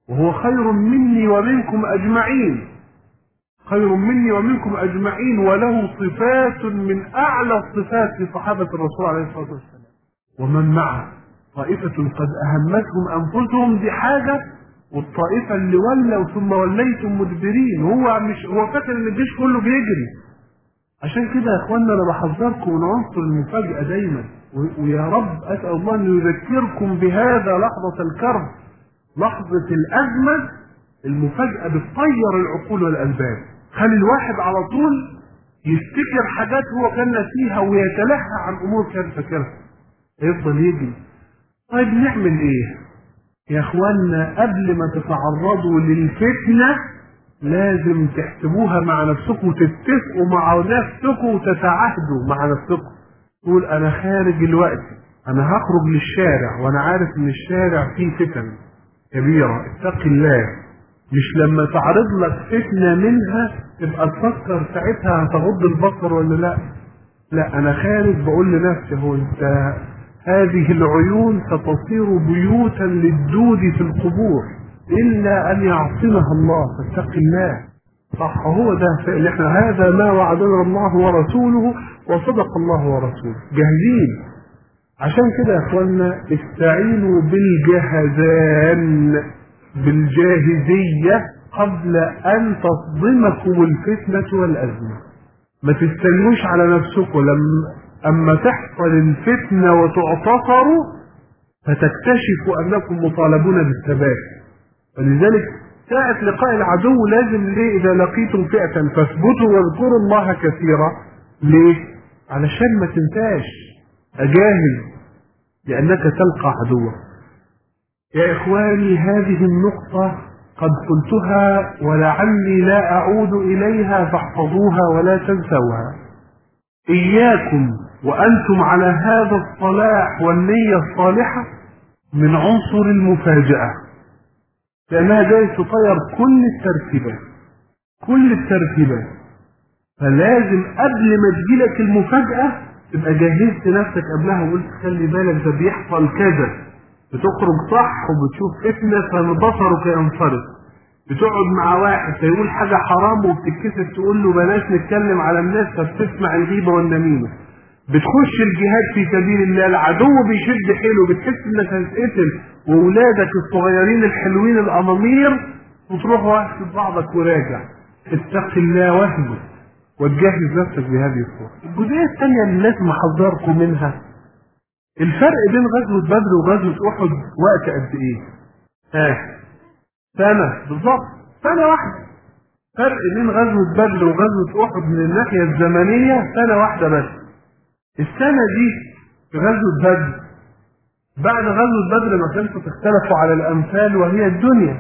وهو خير مني ومنكم أجمعين خير مني ومنكم أجمعين وله صفات من أعلى الصفات في صحابة الرسول عليه الصلاة والسلام ومن معه طائفة قد أهمتهم أنفسهم بحاجة والطائفة اللي ولوا ثم وليتم مدبرين هو مش هو فاكر ان الجيش كله بيجري عشان كده يا اخوانا انا بحذركم من عنصر المفاجأة دايما و- ويا رب اسأل الله ان يذكركم بهذا لحظة الكرب لحظة الأزمة المفاجأة بتطير العقول والألباب خلي الواحد على طول يفتكر حاجات هو كان ناسيها ويتلهى عن أمور كان فاكرها يفضل يجري طيب نعمل ايه يا اخوانا قبل ما تتعرضوا للفتنة لازم تحسبوها مع نفسكم وتتفقوا مع نفسكم وتتعاهدوا مع نفسكم تقول انا خارج الوقت انا هخرج للشارع وانا عارف ان الشارع فيه فتن كبيرة اتق الله مش لما تعرض لك فتنة منها تبقى تفكر ساعتها هتغض البصر ولا لا لا انا خارج بقول لنفسي هو انت هذه العيون ستصير بيوتا للدود في القبور الا ان يعصمها الله فاتق الله صح هو ده فعل احنا هذا ما وعدنا الله ورسوله وصدق الله ورسوله جاهزين عشان كده يا اخوانا استعينوا بالجهزان بالجاهزية قبل ان تصدمكم الفتنة والازمة ما تستنوش على نفسكم لما اما تحصل الفتنة وتعتصروا فتكتشفوا انكم مطالبون بالثبات ولذلك ساعة لقاء العدو لازم ليه اذا لقيتم فئة فاثبتوا واذكروا الله كثيرا ليه علشان ما تنساش اجاهز لانك تلقى عدوك يا اخواني هذه النقطة قد قلتها ولعلي لا اعود اليها فاحفظوها ولا تنسوها اياكم وانتم على هذا الصلاح والنية الصالحة من عنصر المفاجأة لانها جاي تطير كل الترتيبات كل الترتيبات فلازم قبل ما تجيلك المفاجأة تبقى جهزت نفسك قبلها وقلت خلي بالك ده بيحصل كذا بتخرج صح وبتشوف فتنة فبصرك ينفرد بتقعد مع واحد فيقول حاجة حرام وبتتكسف تقول له بلاش نتكلم على الناس فبتسمع الغيبة والنميمة بتخش الجهاد في سبيل الله العدو بيشد حيله بتحس انك هتتقتل واولادك الصغيرين الحلوين الامامير وتروح واخد بعضك وراجع اتق الله واهمل وتجهز نفسك بهذه الصورة الجزئية الثانية اللي لازم احذركم منها الفرق بين غزوة بدر وغزوة أحد وقت قد إيه؟ ها سنة بالظبط سنة واحدة فرق بين غزوة بدر وغزوة أحد من الناحية الزمنية سنة واحدة بس السنة دي في غزوة بدر بعد غزوة بدر ما كانوا تختلفوا على الأمثال وهي الدنيا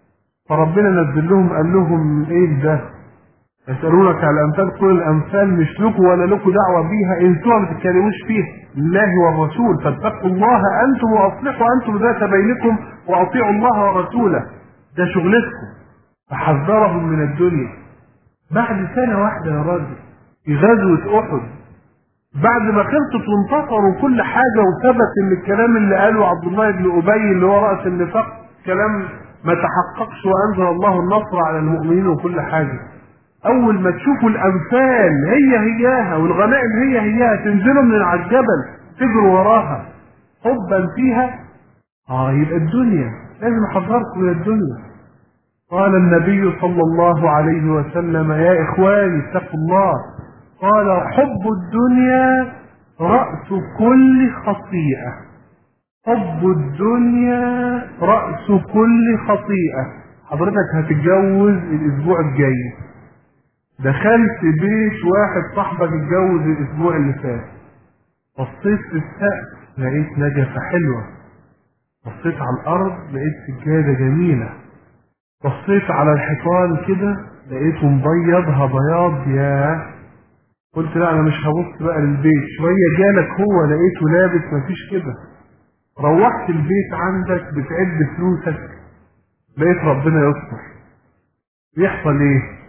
فربنا نزل لهم قال لهم إيه ده؟ يسألونك على الأمثال قل الأمثال مش لكم ولا لكم دعوة بيها انتوا ما تتكلموش فيها الله والرسول فاتقوا الله أنتم وأصلحوا أنتم ذات بينكم وأطيعوا الله ورسوله ده شغلتكم فحذرهم من الدنيا بعد سنة واحدة يا راجل في غزوة أحد بعد ما خلصت وانتصروا كل حاجة وثبت ان الكلام اللي قاله عبد الله بن أبي اللي هو رأس النفاق كلام ما تحققش وأنزل الله النصر على المؤمنين وكل حاجة اول ما تشوفوا الامثال هي هياها والغنائم هي هياها تنزلوا من على الجبل تجروا وراها حبا فيها اه يبقى الدنيا لازم احذركم من الدنيا قال النبي صلى الله عليه وسلم يا اخواني اتقوا الله قال حب الدنيا رأس كل خطيئة حب الدنيا رأس كل خطيئة حضرتك هتتجوز الاسبوع الجاي دخلت بيت واحد صاحبك اتجوز الاسبوع اللي فات بصيت في السقف لقيت نجفة حلوة بصيت على الارض لقيت سجادة جميلة بصيت على الحيطان كده لقيته مبيضها بياض يا قلت لا انا مش هبص بقى للبيت شوية جالك هو لقيته لابس مفيش كده روحت البيت عندك بتعد فلوسك لقيت ربنا يستر يحصل ايه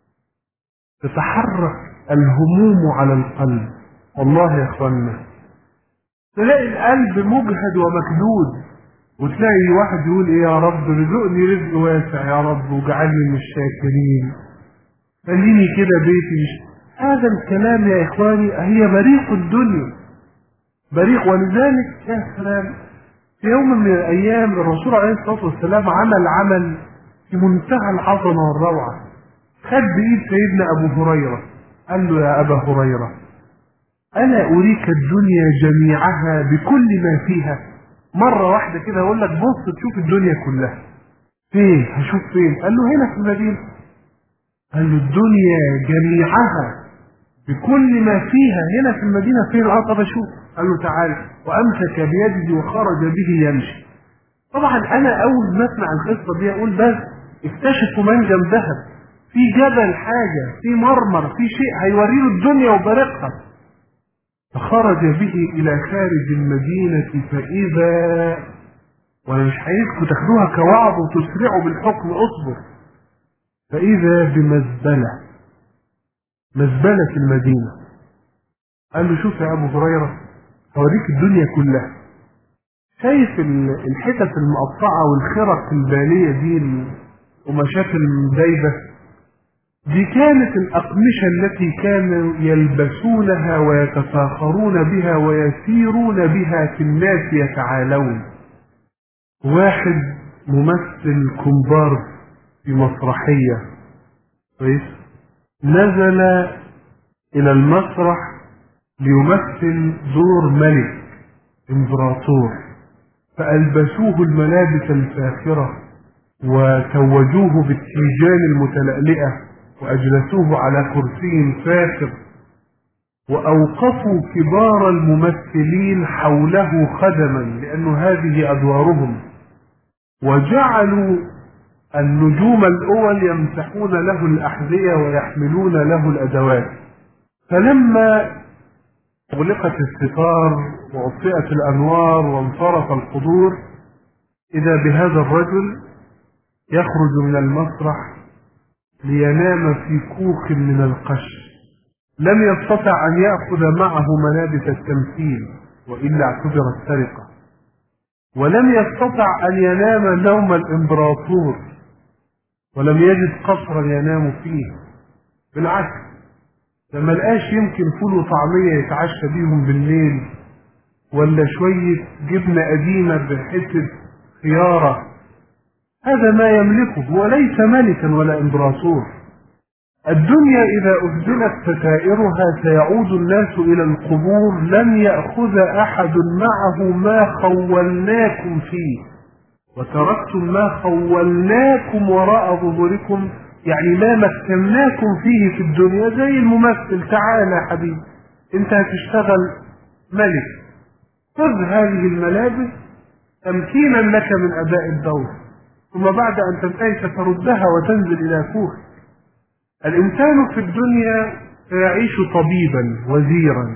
تتحرك الهموم على القلب والله يا اخوانا تلاقي القلب مجهد ومكدود وتلاقي واحد يقول ايه يا رب رزقني رزق واسع يا رب واجعلني من الشاكرين خليني كده بيتي مش هذا الكلام يا اخواني هي بريق الدنيا بريق ولذلك يا سلام في يوم من الايام الرسول عليه الصلاه والسلام عمل عمل في منتهى العظمه والروعه خد بايد سيدنا ابو هريره قال له يا ابا هريره الا اريك الدنيا جميعها بكل ما فيها مره واحده كده اقول لك بص تشوف الدنيا كلها فين هشوف فين قال له هنا في المدينه قال له الدنيا جميعها بكل ما فيها هنا في المدينة فين اه طب اشوف قال له تعالى وامسك بيده وخرج به يمشي طبعا انا اول ما اسمع القصة دي اقول بس اكتشفوا منجم ذهب في جبل حاجة في مرمر في شيء هيوريله الدنيا وبارقها فخرج به الى خارج المدينة فاذا وانا مش عايزكم تاخدوها كوعظ وتسرعوا بالحكم اصبر فاذا بمزبله مزبلة في المدينة قال له شوف يا أبو هريرة هوريك الدنيا كلها شايف الحتت المقطعة والخرق البالية دي ومشاكل دايبة دي كانت الأقمشة التي كانوا يلبسونها ويتفاخرون بها ويسيرون بها في الناس يتعالون واحد ممثل كومبارس في مسرحية كويس نزل إلى المسرح ليمثل دور ملك إمبراطور فألبسوه الملابس الفاخرة وتوجوه بالتيجان المتلألئة وأجلسوه على كرسي فاخر وأوقفوا كبار الممثلين حوله خدما لأن هذه أدوارهم وجعلوا النجوم الأول يمسحون له الأحذية ويحملون له الأدوات فلما أغلقت الستار وأطفئت الأنوار وانصرف الحضور إذا بهذا الرجل يخرج من المسرح لينام في كوخ من القش لم يستطع أن يأخذ معه ملابس التمثيل وإلا اعتبرت سرقة ولم يستطع أن ينام نوم الإمبراطور ولم يجد قصرا ينام فيه بالعكس لما لقاش يمكن فول وطعمية يتعشى بيهم بالليل ولا شوية جبنة قديمة بحتة خيارة هذا ما يملكه وليس ملكا ولا امبراطور الدنيا إذا أهدنت ستائرها سيعود الناس إلى القبور لن يأخذ أحد معه ما خولناكم فيه وتركتم ما خولناكم وراء ظهوركم يعني ما مكناكم فيه في الدنيا زي الممثل تعالى يا حبيبي انت هتشتغل ملك خذ هذه الملابس تمكينا لك من اداء الدور ثم بعد ان تنتهي ستردها وتنزل الى كوخ الانسان في الدنيا سيعيش طبيبا وزيرا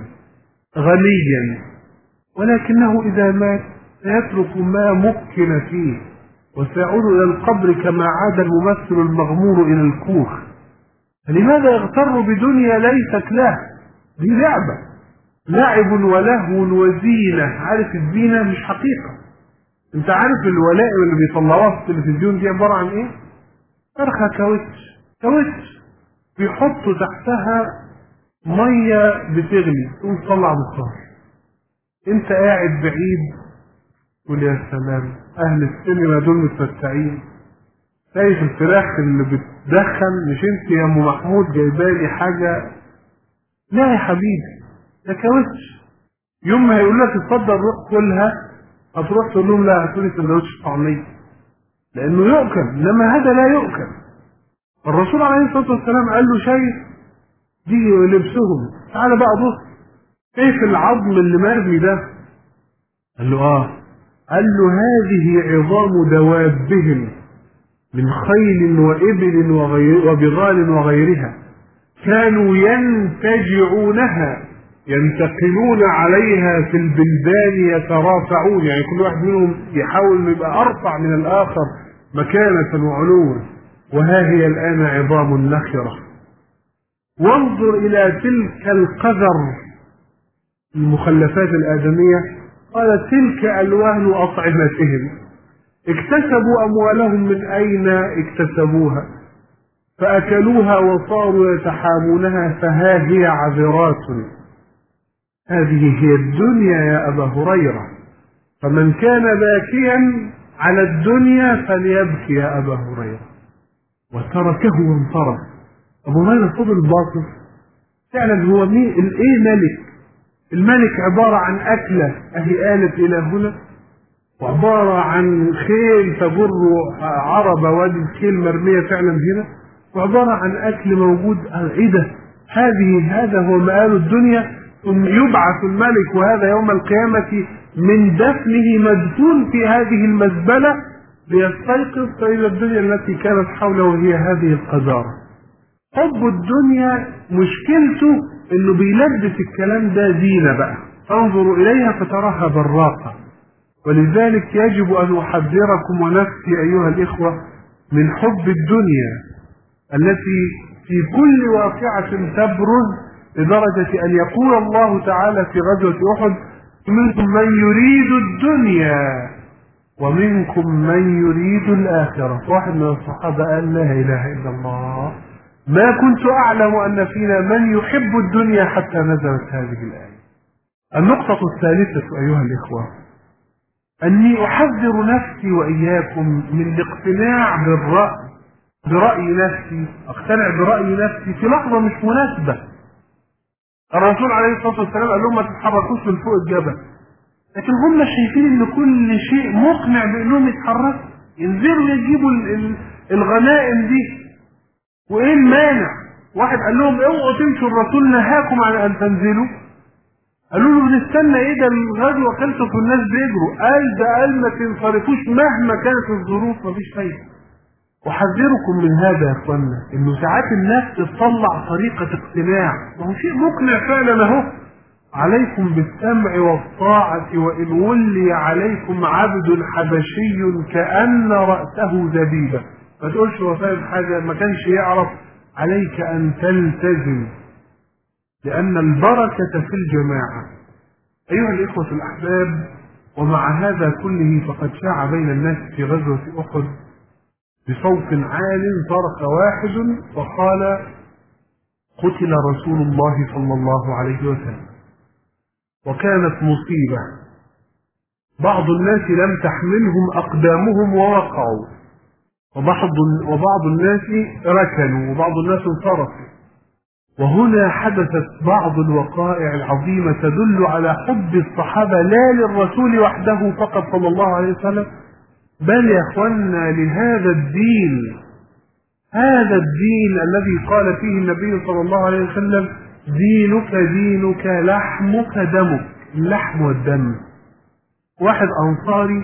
غنيا ولكنه اذا مات سيترك ما مكن فيه وسيعود إلى القبر كما عاد الممثل المغمور إلى الكوخ لماذا يغتر بدنيا ليست له دي لعبة لعب ولهو وزينة عارف الزينة مش حقيقة انت عارف الولائم اللي بيطلعوها في التلفزيون دي عبارة عن ايه فرخة كاوتش كاوتش بيحطوا تحتها مية بتغلي تقوم تطلع بخار انت قاعد بعيد تقول يا سلام اهل السينما دول متمتعين شايف الفراخ اللي بتدخن مش انت يا ام محمود جايبالي حاجه لا يا حبيبي ده كاوتش يوم ما هيقول لك اتفضل روح كلها هتروح تقول لهم لا هاتوا لي سندوتش طعميه لانه يؤكل انما هذا لا يؤكل الرسول عليه الصلاه والسلام قال له شايف دي لبسهم تعالى بقى بص شايف العظم اللي مرمي ده قال له اه قال له هذه عظام دوابهم من خيل وإبل وغير وبغال وغيرها كانوا ينتجعونها ينتقلون عليها في البلدان يترافعون يعني كل واحد منهم يحاول انه يبقى ارفع من الاخر مكانة وعلوا وها هي الان عظام نخرة وانظر الى تلك القذر المخلفات الادمية قال تلك ألوان أطعمتهم اكتسبوا أموالهم من أين اكتسبوها فأكلوها وصاروا يتحامونها فها هي عذرات هذه هي الدنيا يا أبا هريرة فمن كان باكيا على الدنيا فليبكي يا أبا هريرة وتركه وانصرف أبو هريرة فضل باطل فعلا هو مين الايه ملك الملك عبارة عن أكلة أهي آلت إلى هنا وعبارة عن خيل تجر عرب وادي الخيل مرمية فعلا هنا وعبارة عن أكل موجود ايه ده هذه هذا هو مآل الدنيا ثم يبعث الملك وهذا يوم القيامة من دفنه مدفون في هذه المزبلة ليستيقظ فإلى الدنيا التي كانت حوله هي هذه القذارة حب الدنيا مشكلته انه بيلبس الكلام ده زينة بقى انظروا اليها فتراها براقة ولذلك يجب ان احذركم ونفسي ايها الاخوة من حب الدنيا التي في كل واقعة تبرز لدرجة ان يقول الله تعالى في غزوة احد منكم من يريد الدنيا ومنكم من يريد الآخرة واحد من الصحابة قال لا إله إلا الله ما كنت أعلم أن فينا من يحب الدنيا حتى نزلت هذه الآية النقطة الثالثة أيها الإخوة أني أحذر نفسي وإياكم من الاقتناع بالرأي برأي نفسي أقتنع برأي نفسي في لحظة مش مناسبة الرسول عليه الصلاة والسلام قال لهم ما تتحركوش من فوق الجبل لكن هم شايفين ان كل شيء مقنع بانهم يتحركوا ينزلوا يجيبوا الغنائم دي وايه المانع واحد قال لهم اوعوا تمشوا الرسول نهاكم عن ان تنزلوا قالوا له بنستنى ايه ده الغزوه خلصت والناس بيجروا قال ده قال ما تنصرفوش مهما كانت الظروف مفيش فايده احذركم من هذا يا اخوانا انه ساعات الناس تطلع طريقه اقتناع ما هو شيء مقنع فعلا اهو عليكم بالسمع والطاعة وإن ولي عليكم عبد حبشي كأن رأسه زبيبة ما تقولش هو فاهم حاجة ما كانش يعرف عليك أن تلتزم لأن البركة في الجماعة أيها الإخوة الأحباب ومع هذا كله فقد شاع بين الناس في غزوة أحد بصوت عال صرخ واحد وقال قتل رسول الله صلى الله عليه وسلم وكانت مصيبة بعض الناس لم تحملهم أقدامهم ووقعوا وبعض وبعض الناس ركنوا وبعض الناس انصرفوا وهنا حدثت بعض الوقائع العظيمة تدل على حب الصحابة لا للرسول وحده فقط صلى الله عليه وسلم بل يا اخوانا لهذا الدين هذا الدين الذي قال فيه النبي صلى الله عليه وسلم دينك دينك لحمك دمك اللحم والدم واحد انصاري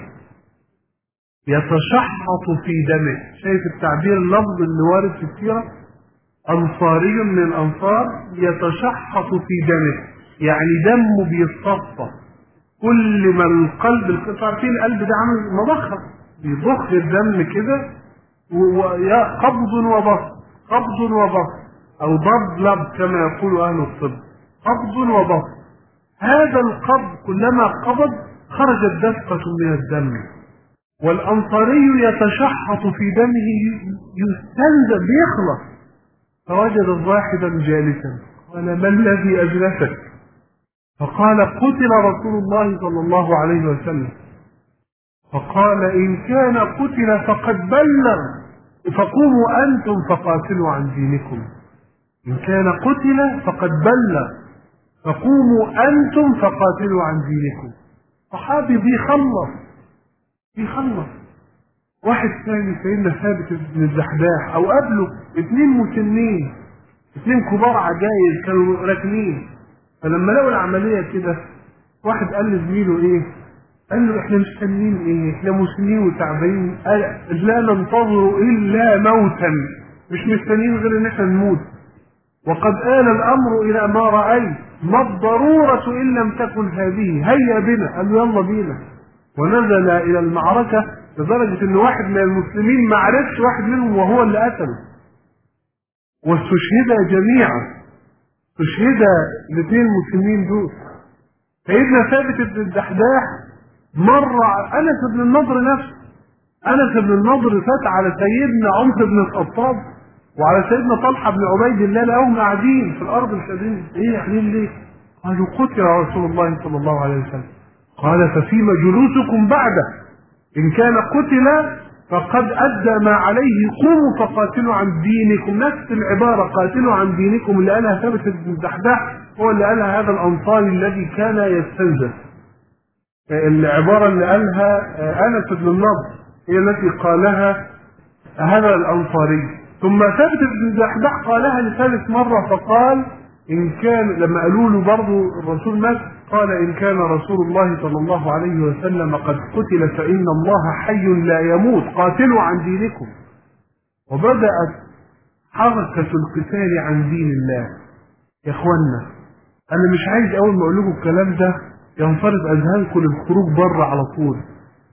يتشحط في دمه شايف التعبير اللفظ اللي وارد في السيرة أنصاري من الأنصار يتشحط في دمه يعني دمه بيتصفى كل ما القلب انتوا عارفين القلب ده عامل مضخة بيضخ الدم كده قبض وبسط قبض وبسط أو ضبلب كما يقول أهل الطب قبض وبسط هذا القبض كلما قبض خرجت دفقة من الدم والأنصاري يتشحط في دمه يستنزل بيخلص فوجد واحدا جالسا قال ما الذي أجلسك فقال قتل رسول الله صلى الله عليه وسلم فقال إن كان قتل فقد بلغ فقوموا أنتم فقاتلوا عن دينكم إن كان قتل فقد بلغ فقوموا أنتم فقاتلوا عن دينكم صحابي بيخلص بيخلص واحد ثاني سيدنا ثابت بن الدحداح او قبله اثنين مسنين اثنين كبار عجايز كانوا راكنين فلما لقوا العمليه كده واحد قال لزميله ايه؟ قال له احنا مستنيين ايه؟ احنا مسنين وتعبانين قال لا ننتظر الا موتا مش مستنيين غير ان احنا نموت وقد آل الامر الى ما رايت ما الضروره ان لم تكن هذه هيا بنا قال له يلا بينا ونزل الى المعركة لدرجة ان واحد من المسلمين ما عرفش واحد منهم وهو اللي قتله واستشهد جميعا استشهد الاثنين المسلمين دول سيدنا ثابت بن الدحداح مر انس بن النضر نفسه انس بن النضر فات على سيدنا عمر بن الخطاب وعلى سيدنا طلحه بن عبيد الله لقاهم قاعدين في الارض مش قادرين ايه قاعدين ليه؟ قالوا قتل رسول الله صلى الله عليه وسلم قال ففيما جلوسكم بعده ان كان قتل فقد ادى ما عليه قوموا فقاتلوا عن دينكم نفس العباره قاتلوا عن دينكم اللي قالها ثابت بن الدحداح هو اللي قالها هذا الانصاري الذي كان يستنزف العباره اللي قالها انس بن النضر هي التي قالها هذا الانصاري ثم ثابت بن الدحداح قالها لثالث مره فقال ان كان لما قالوا له برضه الرسول مات قال ان كان رسول الله صلى الله عليه وسلم قد قتل فان الله حي لا يموت قاتلوا عن دينكم وبدات حركه القتال عن دين الله يا اخوانا انا مش عايز اول ما اقول لكم الكلام ده ينفرد اذهانكم للخروج بره على طول